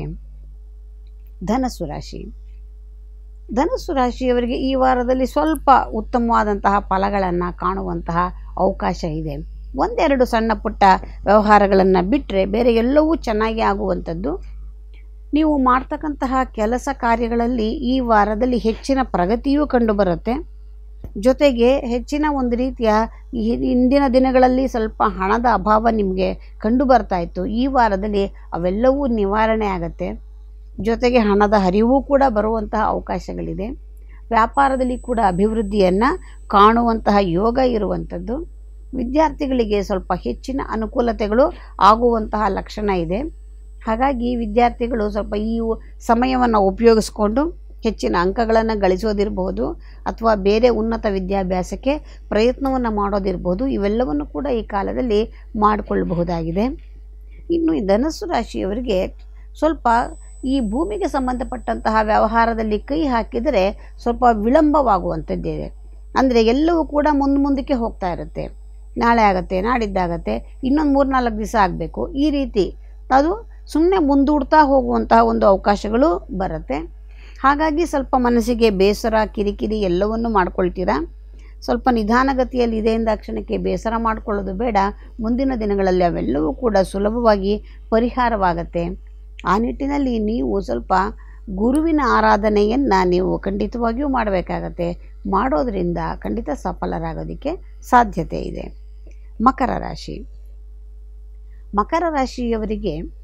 ಧನಸ್ಸು ರಾಶಿ ಧನಸ್ಸು ರಾಶಿಯವರಿಗೆ ಈ ವಾರದಲ್ಲಿ ಸ್ವಲ್ಪ ಉತ್ತಮವಾದಂತಹ ಫಲಗಳನ್ನು ಕಾಣುವಂತಹ ಅವಕಾಶ ಇದೆ ಒಂದೆರಡು ಸಣ್ಣ ಪುಟ್ಟ ವ್ಯವಹಾರಗಳನ್ನು ಬಿಟ್ಟರೆ ಬೇರೆ ಎಲ್ಲವೂ ಚೆನ್ನಾಗಿ ಆಗುವಂಥದ್ದು ನೀವು ಮಾಡ್ತಕ್ಕಂತಹ ಕೆಲಸ ಕಾರ್ಯಗಳಲ್ಲಿ ಈ ವಾರದಲ್ಲಿ ಹೆಚ್ಚಿನ ಪ್ರಗತಿಯೂ ಕಂಡುಬರುತ್ತೆ ಜೊತೆಗೆ ಹೆಚ್ಚಿನ ಒಂದು ರೀತಿಯ ಈ ಹಿಂದಿನ ದಿನಗಳಲ್ಲಿ ಸ್ವಲ್ಪ ಹಣದ ಅಭಾವ ನಿಮಗೆ ಕಂಡು ಬರ್ತಾ ಇತ್ತು ಈ ವಾರದಲ್ಲಿ ಅವೆಲ್ಲವೂ ನಿವಾರಣೆ ಆಗತ್ತೆ ಜೊತೆಗೆ ಹಣದ ಹರಿವು ಕೂಡ ಬರುವಂತಹ ಅವಕಾಶಗಳಿದೆ ವ್ಯಾಪಾರದಲ್ಲಿ ಕೂಡ ಅಭಿವೃದ್ಧಿಯನ್ನು ಕಾಣುವಂತಹ ಯೋಗ ಇರುವಂಥದ್ದು ವಿದ್ಯಾರ್ಥಿಗಳಿಗೆ ಸ್ವಲ್ಪ ಹೆಚ್ಚಿನ ಅನುಕೂಲತೆಗಳು ಆಗುವಂತಹ ಲಕ್ಷಣ ಇದೆ ಹಾಗಾಗಿ ವಿದ್ಯಾರ್ಥಿಗಳು ಸ್ವಲ್ಪ ಈ ಸಮಯವನ್ನು ಉಪಯೋಗಿಸ್ಕೊಂಡು ಹೆಚ್ಚಿನ ಅಂಕಗಳನ್ನು ಗಳಿಸೋದಿರಬಹುದು ಅಥವಾ ಬೇರೆ ಉನ್ನತ ವಿದ್ಯಾಭ್ಯಾಸಕ್ಕೆ ಪ್ರಯತ್ನವನ್ನು ಮಾಡೋದಿರ್ಬೋದು ಇವೆಲ್ಲವನ್ನು ಕೂಡ ಈ ಕಾಲದಲ್ಲಿ ಮಾಡಿಕೊಳ್ಳಬಹುದಾಗಿದೆ ಇನ್ನು ಈ ಧನಸ್ಸು ರಾಶಿಯವರಿಗೆ ಸ್ವಲ್ಪ ಈ ಭೂಮಿಗೆ ಸಂಬಂಧಪಟ್ಟಂತಹ ವ್ಯವಹಾರದಲ್ಲಿ ಕೈ ಹಾಕಿದರೆ ಸ್ವಲ್ಪ ವಿಳಂಬವಾಗುವಂಥದ್ದಿದೆ ಅಂದರೆ ಎಲ್ಲವೂ ಕೂಡ ಮುಂದೆ ಮುಂದಕ್ಕೆ ಹೋಗ್ತಾ ಇರುತ್ತೆ ನಾಳೆ ಆಗತ್ತೆ ನಾಡಿದ್ದಾಗತ್ತೆ ಇನ್ನೊಂದು ಮೂರು ನಾಲ್ಕು ದಿವಸ ಆಗಬೇಕು ಈ ರೀತಿ ಅದು ಸುಮ್ಮನೆ ಮುಂದೂಡ್ತಾ ಹೋಗುವಂತಹ ಒಂದು ಅವಕಾಶಗಳು ಬರುತ್ತೆ ಹಾಗಾಗಿ ಸ್ವಲ್ಪ ಮನಸ್ಸಿಗೆ ಬೇಸರ ಕಿರಿಕಿರಿ ಎಲ್ಲವನ್ನು ಮಾಡ್ಕೊಳ್ತೀರಾ ಸ್ವಲ್ಪ ನಿಧಾನಗತಿಯಲ್ಲಿ ಇದೆ ಎಂದ ಕ್ಷಣಕ್ಕೆ ಬೇಸರ ಮಾಡಿಕೊಳ್ಳೋದು ಬೇಡ ಮುಂದಿನ ದಿನಗಳಲ್ಲಿ ಅವೆಲ್ಲವೂ ಕೂಡ ಸುಲಭವಾಗಿ ಪರಿಹಾರವಾಗತ್ತೆ ಆ ನಿಟ್ಟಿನಲ್ಲಿ ನೀವು ಸ್ವಲ್ಪ ಗುರುವಿನ ಆರಾಧನೆಯನ್ನು ನೀವು ಖಂಡಿತವಾಗಿಯೂ ಮಾಡಬೇಕಾಗತ್ತೆ ಮಾಡೋದರಿಂದ ಖಂಡಿತ ಸಫಲರಾಗೋದಕ್ಕೆ ಸಾಧ್ಯತೆ ಇದೆ ಮಕರ ರಾಶಿ ಮಕರ ರಾಶಿಯವರಿಗೆ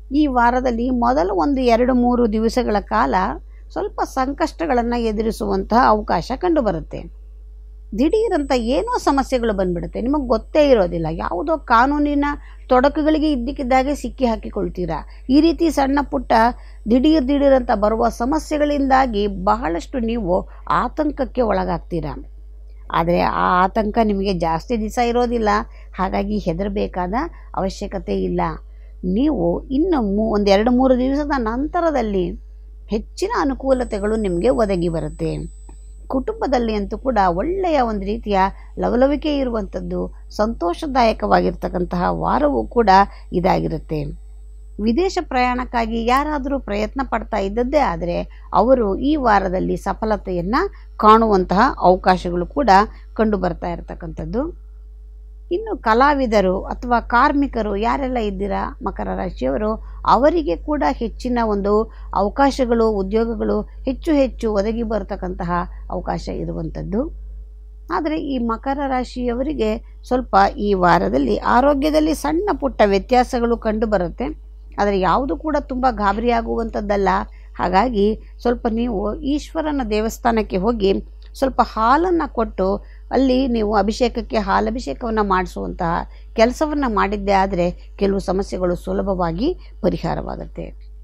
ಈ ವಾರದಲ್ಲಿ ಮೊದಲು ಒಂದು ಎರಡು ಮೂರು ದಿವಸಗಳ ಕಾಲ ಸ್ವಲ್ಪ ಸಂಕಷ್ಟಗಳನ್ನು ಎದುರಿಸುವಂತಹ ಅವಕಾಶ ಕಂಡುಬರುತ್ತೆ ದಿಢೀರಂತ ಏನೋ ಸಮಸ್ಯೆಗಳು ಬಂದ್ಬಿಡುತ್ತೆ ನಿಮಗೆ ಗೊತ್ತೇ ಇರೋದಿಲ್ಲ ಯಾವುದೋ ಕಾನೂನಿನ ತೊಡಕುಗಳಿಗೆ ಇದ್ದಕ್ಕಿದ್ದಾಗೆ ಸಿಕ್ಕಿ ಹಾಕಿಕೊಳ್ತೀರಾ ಈ ರೀತಿ ಸಣ್ಣ ಪುಟ್ಟ ದಿಢೀರ್ ದಿಢೀರಂತ ಬರುವ ಸಮಸ್ಯೆಗಳಿಂದಾಗಿ ಬಹಳಷ್ಟು ನೀವು ಆತಂಕಕ್ಕೆ ಒಳಗಾಗ್ತೀರಾ ಆದರೆ ಆ ಆತಂಕ ನಿಮಗೆ ಜಾಸ್ತಿ ದಿವಸ ಇರೋದಿಲ್ಲ ಹಾಗಾಗಿ ಹೆದರಬೇಕಾದ ಅವಶ್ಯಕತೆ ಇಲ್ಲ ನೀವು ಇನ್ನು ಮೂ ಒಂದು ಎರಡು ಮೂರು ದಿವಸದ ನಂತರದಲ್ಲಿ ಹೆಚ್ಚಿನ ಅನುಕೂಲತೆಗಳು ನಿಮಗೆ ಒದಗಿ ಬರುತ್ತೆ ಕುಟುಂಬದಲ್ಲಿ ಅಂತೂ ಕೂಡ ಒಳ್ಳೆಯ ಒಂದು ರೀತಿಯ ಲವಲವಿಕೆ ಇರುವಂಥದ್ದು ಸಂತೋಷದಾಯಕವಾಗಿರ್ತಕ್ಕಂತಹ ವಾರವೂ ಕೂಡ ಇದಾಗಿರುತ್ತೆ ವಿದೇಶ ಪ್ರಯಾಣಕ್ಕಾಗಿ ಯಾರಾದರೂ ಪ್ರಯತ್ನ ಪಡ್ತಾ ಇದ್ದದ್ದೇ ಆದರೆ ಅವರು ಈ ವಾರದಲ್ಲಿ ಸಫಲತೆಯನ್ನು ಕಾಣುವಂತಹ ಅವಕಾಶಗಳು ಕೂಡ ಕಂಡು ಬರ್ತಾ ಇರತಕ್ಕಂಥದ್ದು ಇನ್ನು ಕಲಾವಿದರು ಅಥವಾ ಕಾರ್ಮಿಕರು ಯಾರೆಲ್ಲ ಇದ್ದೀರಾ ಮಕರ ರಾಶಿಯವರು ಅವರಿಗೆ ಕೂಡ ಹೆಚ್ಚಿನ ಒಂದು ಅವಕಾಶಗಳು ಉದ್ಯೋಗಗಳು ಹೆಚ್ಚು ಹೆಚ್ಚು ಒದಗಿ ಬರತಕ್ಕಂತಹ ಅವಕಾಶ ಇರುವಂಥದ್ದು ಆದರೆ ಈ ಮಕರ ರಾಶಿಯವರಿಗೆ ಸ್ವಲ್ಪ ಈ ವಾರದಲ್ಲಿ ಆರೋಗ್ಯದಲ್ಲಿ ಸಣ್ಣ ಪುಟ್ಟ ವ್ಯತ್ಯಾಸಗಳು ಕಂಡು ಬರುತ್ತೆ ಆದರೆ ಯಾವುದು ಕೂಡ ತುಂಬ ಗಾಬರಿ ಆಗುವಂಥದ್ದಲ್ಲ ಹಾಗಾಗಿ ಸ್ವಲ್ಪ ನೀವು ಈಶ್ವರನ ದೇವಸ್ಥಾನಕ್ಕೆ ಹೋಗಿ ಸ್ವಲ್ಪ ಹಾಲನ್ನು ಕೊಟ್ಟು ಅಲ್ಲಿ ನೀವು ಅಭಿಷೇಕಕ್ಕೆ ಹಾಲಭಿಷೇಕವನ್ನು ಮಾಡಿಸುವಂತಹ ಕೆಲಸವನ್ನು ಮಾಡಿದ್ದೇ ಆದರೆ ಕೆಲವು ಸಮಸ್ಯೆಗಳು ಸುಲಭವಾಗಿ ಪರಿಹಾರವಾಗುತ್ತೆ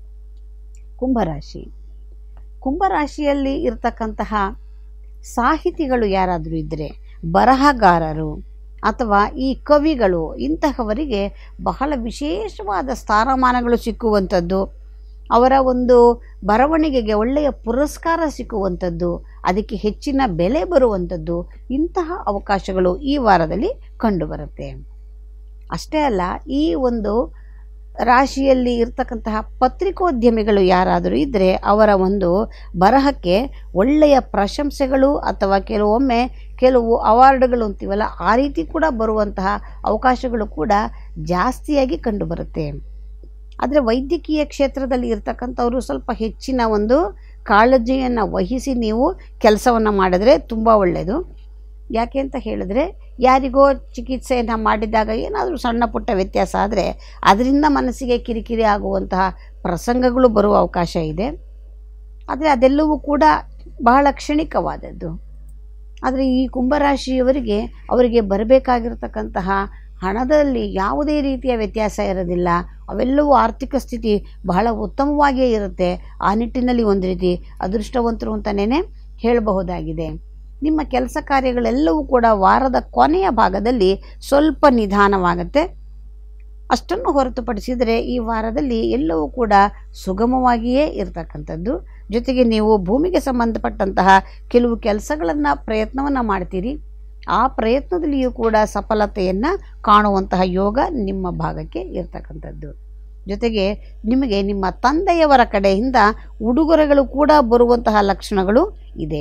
ಕುಂಭರಾಶಿ ಕುಂಭರಾಶಿಯಲ್ಲಿ ಇರತಕ್ಕಂತಹ ಸಾಹಿತಿಗಳು ಯಾರಾದರೂ ಇದ್ದರೆ ಬರಹಗಾರರು ಅಥವಾ ಈ ಕವಿಗಳು ಇಂತಹವರಿಗೆ ಬಹಳ ವಿಶೇಷವಾದ ಸ್ಥಾನಮಾನಗಳು ಸಿಕ್ಕುವಂಥದ್ದು ಅವರ ಒಂದು ಬರವಣಿಗೆಗೆ ಒಳ್ಳೆಯ ಪುರಸ್ಕಾರ ಸಿಕ್ಕುವಂಥದ್ದು ಅದಕ್ಕೆ ಹೆಚ್ಚಿನ ಬೆಲೆ ಬರುವಂಥದ್ದು ಇಂತಹ ಅವಕಾಶಗಳು ಈ ವಾರದಲ್ಲಿ ಕಂಡುಬರುತ್ತೆ ಅಷ್ಟೇ ಅಲ್ಲ ಈ ಒಂದು ರಾಶಿಯಲ್ಲಿ ಇರ್ತಕ್ಕಂತಹ ಪತ್ರಿಕೋದ್ಯಮಿಗಳು ಯಾರಾದರೂ ಇದ್ದರೆ ಅವರ ಒಂದು ಬರಹಕ್ಕೆ ಒಳ್ಳೆಯ ಪ್ರಶಂಸೆಗಳು ಅಥವಾ ಕೆಲವೊಮ್ಮೆ ಕೆಲವು ಅವಾರ್ಡ್ಗಳು ಅಂತೀವಲ್ಲ ಆ ರೀತಿ ಕೂಡ ಬರುವಂತಹ ಅವಕಾಶಗಳು ಕೂಡ ಜಾಸ್ತಿಯಾಗಿ ಕಂಡುಬರುತ್ತೆ ಆದರೆ ವೈದ್ಯಕೀಯ ಕ್ಷೇತ್ರದಲ್ಲಿ ಇರ್ತಕ್ಕಂಥವರು ಸ್ವಲ್ಪ ಹೆಚ್ಚಿನ ಒಂದು ಕಾಳಜಿಯನ್ನು ವಹಿಸಿ ನೀವು ಕೆಲಸವನ್ನು ಮಾಡಿದ್ರೆ ತುಂಬ ಒಳ್ಳೆಯದು ಯಾಕೆ ಅಂತ ಹೇಳಿದ್ರೆ ಯಾರಿಗೋ ಚಿಕಿತ್ಸೆಯನ್ನು ಮಾಡಿದಾಗ ಏನಾದರೂ ಸಣ್ಣ ಪುಟ್ಟ ವ್ಯತ್ಯಾಸ ಆದರೆ ಅದರಿಂದ ಮನಸ್ಸಿಗೆ ಕಿರಿಕಿರಿ ಆಗುವಂತಹ ಪ್ರಸಂಗಗಳು ಬರುವ ಅವಕಾಶ ಇದೆ ಆದರೆ ಅದೆಲ್ಲವೂ ಕೂಡ ಬಹಳ ಕ್ಷಣಿಕವಾದದ್ದು ಆದರೆ ಈ ಕುಂಭರಾಶಿಯವರಿಗೆ ಅವರಿಗೆ ಬರಬೇಕಾಗಿರ್ತಕ್ಕಂತಹ ಹಣದಲ್ಲಿ ಯಾವುದೇ ರೀತಿಯ ವ್ಯತ್ಯಾಸ ಇರೋದಿಲ್ಲ ಅವೆಲ್ಲವೂ ಆರ್ಥಿಕ ಸ್ಥಿತಿ ಬಹಳ ಉತ್ತಮವಾಗಿಯೇ ಇರುತ್ತೆ ಆ ನಿಟ್ಟಿನಲ್ಲಿ ಒಂದು ರೀತಿ ಅದೃಷ್ಟವಂತರು ಅಂತಲೇ ಹೇಳಬಹುದಾಗಿದೆ ನಿಮ್ಮ ಕೆಲಸ ಕಾರ್ಯಗಳೆಲ್ಲವೂ ಕೂಡ ವಾರದ ಕೊನೆಯ ಭಾಗದಲ್ಲಿ ಸ್ವಲ್ಪ ನಿಧಾನವಾಗುತ್ತೆ ಅಷ್ಟನ್ನು ಹೊರತುಪಡಿಸಿದರೆ ಈ ವಾರದಲ್ಲಿ ಎಲ್ಲವೂ ಕೂಡ ಸುಗಮವಾಗಿಯೇ ಇರತಕ್ಕಂಥದ್ದು ಜೊತೆಗೆ ನೀವು ಭೂಮಿಗೆ ಸಂಬಂಧಪಟ್ಟಂತಹ ಕೆಲವು ಕೆಲಸಗಳನ್ನು ಪ್ರಯತ್ನವನ್ನು ಮಾಡ್ತೀರಿ ಆ ಪ್ರಯತ್ನದಲ್ಲಿಯೂ ಕೂಡ ಸಫಲತೆಯನ್ನು ಕಾಣುವಂತಹ ಯೋಗ ನಿಮ್ಮ ಭಾಗಕ್ಕೆ ಇರ್ತಕ್ಕಂಥದ್ದು ಜೊತೆಗೆ ನಿಮಗೆ ನಿಮ್ಮ ತಂದೆಯವರ ಕಡೆಯಿಂದ ಉಡುಗೊರೆಗಳು ಕೂಡ ಬರುವಂತಹ ಲಕ್ಷಣಗಳು ಇದೆ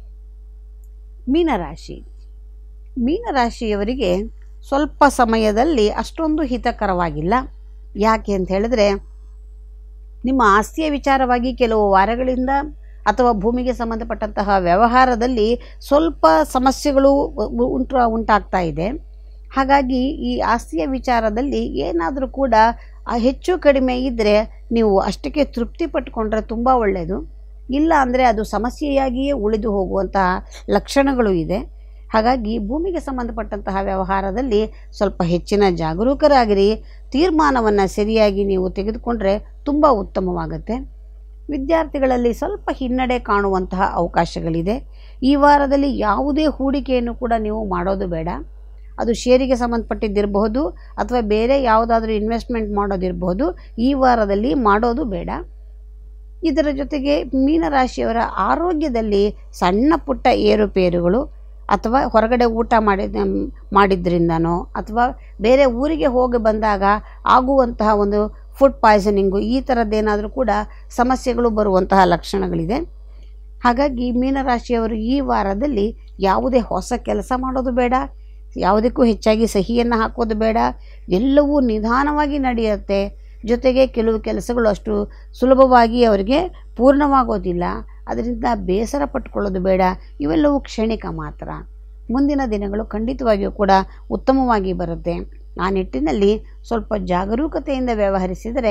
ಮೀನರಾಶಿ ಮೀನರಾಶಿಯವರಿಗೆ ಸ್ವಲ್ಪ ಸಮಯದಲ್ಲಿ ಅಷ್ಟೊಂದು ಹಿತಕರವಾಗಿಲ್ಲ ಯಾಕೆ ಅಂತ ಹೇಳಿದ್ರೆ ನಿಮ್ಮ ಆಸ್ತಿಯ ವಿಚಾರವಾಗಿ ಕೆಲವು ವಾರಗಳಿಂದ ಅಥವಾ ಭೂಮಿಗೆ ಸಂಬಂಧಪಟ್ಟಂತಹ ವ್ಯವಹಾರದಲ್ಲಿ ಸ್ವಲ್ಪ ಸಮಸ್ಯೆಗಳು ಉ- ಉಂಟು ಉಂಟಾಗ್ತಾ ಇದೆ ಹಾಗಾಗಿ ಈ ಆಸ್ತಿಯ ವಿಚಾರದಲ್ಲಿ ಏನಾದರೂ ಕೂಡ ಆ ಹೆಚ್ಚು ಕಡಿಮೆ ಇದ್ದರೆ ನೀವು ಅಷ್ಟಕ್ಕೆ ತೃಪ್ತಿ ಪಟ್ಕೊಂಡ್ರೆ ತುಂಬ ಒಳ್ಳೆಯದು ಇಲ್ಲ ಅಂದರೆ ಅದು ಸಮಸ್ಯೆಯಾಗಿಯೇ ಉಳಿದು ಹೋಗುವಂತಹ ಲಕ್ಷಣಗಳು ಇದೆ ಹಾಗಾಗಿ ಭೂಮಿಗೆ ಸಂಬಂಧಪಟ್ಟಂತಹ ವ್ಯವಹಾರದಲ್ಲಿ ಸ್ವಲ್ಪ ಹೆಚ್ಚಿನ ಜಾಗರೂಕರಾಗಿರಿ ತೀರ್ಮಾನವನ್ನು ಸರಿಯಾಗಿ ನೀವು ತೆಗೆದುಕೊಂಡ್ರೆ ತುಂಬ ಉತ್ತಮವಾಗುತ್ತೆ ವಿದ್ಯಾರ್ಥಿಗಳಲ್ಲಿ ಸ್ವಲ್ಪ ಹಿನ್ನಡೆ ಕಾಣುವಂತಹ ಅವಕಾಶಗಳಿದೆ ಈ ವಾರದಲ್ಲಿ ಯಾವುದೇ ಹೂಡಿಕೆಯನ್ನು ಕೂಡ ನೀವು ಮಾಡೋದು ಬೇಡ ಅದು ಷೇರಿಗೆ ಸಂಬಂಧಪಟ್ಟಿದ್ದಿರಬಹುದು ಅಥವಾ ಬೇರೆ ಯಾವುದಾದ್ರೂ ಇನ್ವೆಸ್ಟ್ಮೆಂಟ್ ಮಾಡೋದಿರಬಹುದು ಈ ವಾರದಲ್ಲಿ ಮಾಡೋದು ಬೇಡ ಇದರ ಜೊತೆಗೆ ಮೀನರಾಶಿಯವರ ಆರೋಗ್ಯದಲ್ಲಿ ಸಣ್ಣ ಪುಟ್ಟ ಏರುಪೇರುಗಳು ಅಥವಾ ಹೊರಗಡೆ ಊಟ ಮಾಡಿದ ಮಾಡಿದ್ರಿಂದನೋ ಅಥವಾ ಬೇರೆ ಊರಿಗೆ ಹೋಗಿ ಬಂದಾಗ ಆಗುವಂತಹ ಒಂದು ಫುಡ್ ಪಾಯ್ಸನಿಂಗು ಈ ಥರದ್ದೇನಾದರೂ ಕೂಡ ಸಮಸ್ಯೆಗಳು ಬರುವಂತಹ ಲಕ್ಷಣಗಳಿದೆ ಹಾಗಾಗಿ ಮೀನರಾಶಿಯವರು ಈ ವಾರದಲ್ಲಿ ಯಾವುದೇ ಹೊಸ ಕೆಲಸ ಮಾಡೋದು ಬೇಡ ಯಾವುದಕ್ಕೂ ಹೆಚ್ಚಾಗಿ ಸಹಿಯನ್ನು ಹಾಕೋದು ಬೇಡ ಎಲ್ಲವೂ ನಿಧಾನವಾಗಿ ನಡೆಯುತ್ತೆ ಜೊತೆಗೆ ಕೆಲವು ಕೆಲಸಗಳು ಅಷ್ಟು ಸುಲಭವಾಗಿ ಅವರಿಗೆ ಪೂರ್ಣವಾಗೋದಿಲ್ಲ ಅದರಿಂದ ಬೇಸರ ಪಟ್ಕೊಳ್ಳೋದು ಬೇಡ ಇವೆಲ್ಲವೂ ಕ್ಷಣಿಕ ಮಾತ್ರ ಮುಂದಿನ ದಿನಗಳು ಖಂಡಿತವಾಗಿಯೂ ಕೂಡ ಉತ್ತಮವಾಗಿ ಬರುತ್ತೆ ಆ ನಿಟ್ಟಿನಲ್ಲಿ ಸ್ವಲ್ಪ ಜಾಗರೂಕತೆಯಿಂದ ವ್ಯವಹರಿಸಿದರೆ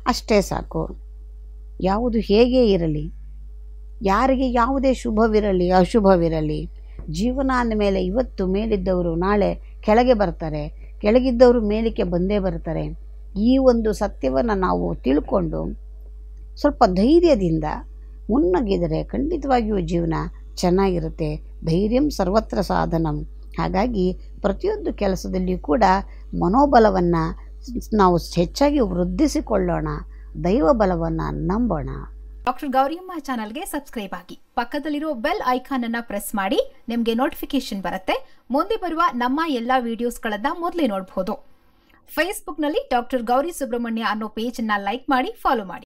ಅಷ್ಟೇ ಸಾಕು ಯಾವುದು ಹೇಗೆ ಇರಲಿ ಯಾರಿಗೆ ಯಾವುದೇ ಶುಭವಿರಲಿ ಅಶುಭವಿರಲಿ ಜೀವನ ಅಂದಮೇಲೆ ಇವತ್ತು ಮೇಲಿದ್ದವರು ನಾಳೆ ಕೆಳಗೆ ಬರ್ತಾರೆ ಕೆಳಗಿದ್ದವರು ಮೇಲಕ್ಕೆ ಬಂದೇ ಬರ್ತಾರೆ ಈ ಒಂದು ಸತ್ಯವನ್ನು ನಾವು ತಿಳ್ಕೊಂಡು ಸ್ವಲ್ಪ ಧೈರ್ಯದಿಂದ ಮುನ್ನಗ್ಗಿದರೆ ಖಂಡಿತವಾಗಿಯೂ ಜೀವನ ಚೆನ್ನಾಗಿರುತ್ತೆ ಧೈರ್ಯಂ ಸರ್ವತ್ರ ಸಾಧನಂ ಹಾಗಾಗಿ ಪ್ರತಿಯೊಂದು ಕೆಲಸದಲ್ಲಿಯೂ ಕೂಡ ಮನೋಬಲವನ್ನು ನಾವು ಹೆಚ್ಚಾಗಿ ವೃದ್ಧಿಸಿಕೊಳ್ಳೋಣ ದೈವ ಬಲವನ್ನು ನಂಬೋಣ ಡಾಕ್ಟರ್ ಗೌರಿಯಮ್ಮ ಚಾನಲ್ಗೆ ಸಬ್ಸ್ಕ್ರೈಬ್ ಆಗಿ ಪಕ್ಕದಲ್ಲಿರೋ ಬೆಲ್ ಐಕಾನ್ ಅನ್ನ ಪ್ರೆಸ್ ಮಾಡಿ ನಿಮಗೆ ನೋಟಿಫಿಕೇಶನ್ ಬರುತ್ತೆ ಮುಂದೆ ಬರುವ ನಮ್ಮ ಎಲ್ಲಾ ವಿಡಿಯೋಸ್ಗಳನ್ನ ಮೊದಲೇ ನೋಡಬಹುದು ಫೇಸ್ಬುಕ್ನಲ್ಲಿ ಡಾಕ್ಟರ್ ಗೌರಿ ಸುಬ್ರಹ್ಮಣ್ಯ ಅನ್ನೋ ಪೇಜ್ ಅನ್ನ ಲೈಕ್ ಮಾಡಿ ಫಾಲೋ ಮಾಡಿ